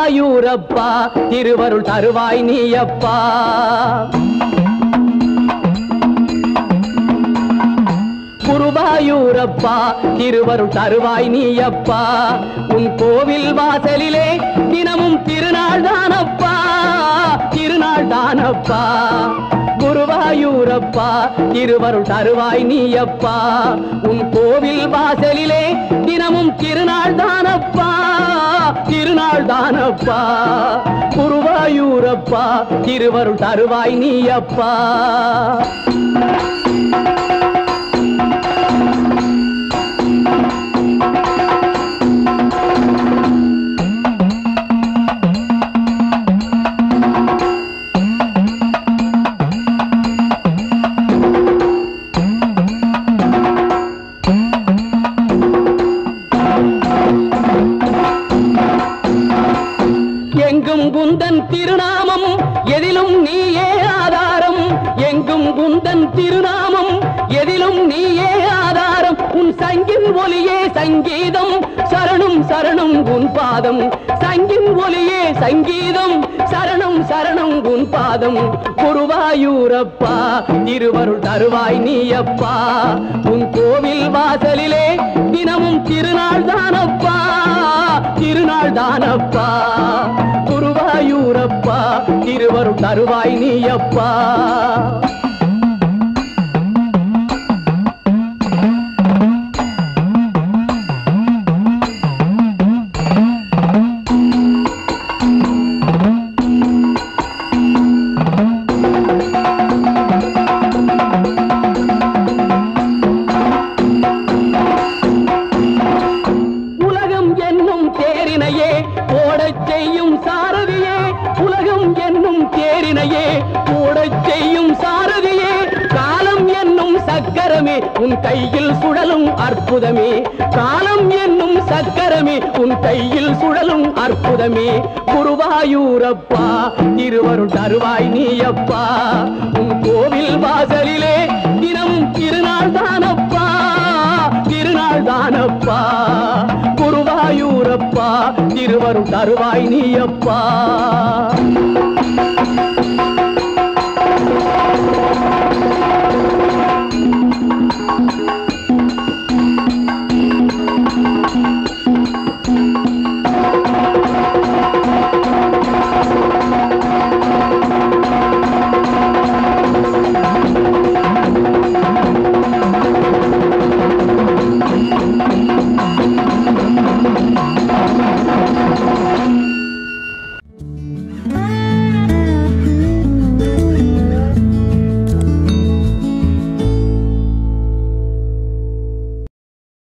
குருவாயூரப்பா திருவருள் தருவாய் நீயப்பா குருவாயூரப்பா திருவருள் தருவாய் நீயப்பா உன் கோவில் வாசலிலே தினமும் திருநாள் தானப்பா திருநாள் தானப்பா குருவாயூரப்பா திருவருள் தருவாய் நீயப்பா உன் கோவில் வாசலிலே தினமும் திருநாள் தானப்பா திருநாள் தானப்பா குருவாயூரப்பா திருவருள் தருவாய் நீயப்பா எங்கும் குந்தன் திருநாமம் எதிலும் நீயே ஆதாரம் எங்கும் குந்தன் திருநாமம் எதிலும் நீயே ஆதாரம் உன் சங்கின் ஒலியே சங்கீதம் சரணம் சரணம் உன் பாதம் சங்கின் ஒலியே சங்கீதம் சரணம் சரணம் உன் பாதம் குருவாயூரப்பா திருவருள் தருவாய் நீயப்பா உன் கோவில் வாசலிலே தினமும் திருநாள் தானப்பா திருநாள் தானப்பா குருவாயூரப்பா திருவருள் தருவாய் நீயப்பா உலகம் என்னும் தேரினையே ஓடச் செய்யும் சாரதியே உலகம் என்னும் தேரினையே ஓடச் செய்யும் சாரதியே காலம் என்னும் சக்கரமே உன் கையில் சுழலும் அற்புதமே காலம் என்னும் சக்கரமே உன் கையில் சுழலும் அற்புதமே குருவாயூரப்பா திருவருள் தருவாய் நீயப்பா உன் கோவில் வாசலிலே தினமும் திருநாள் தானப்பா திருநாள் தானப்பா குருவாயூரப்பா திருவருள் தருவாய் நீயப்பா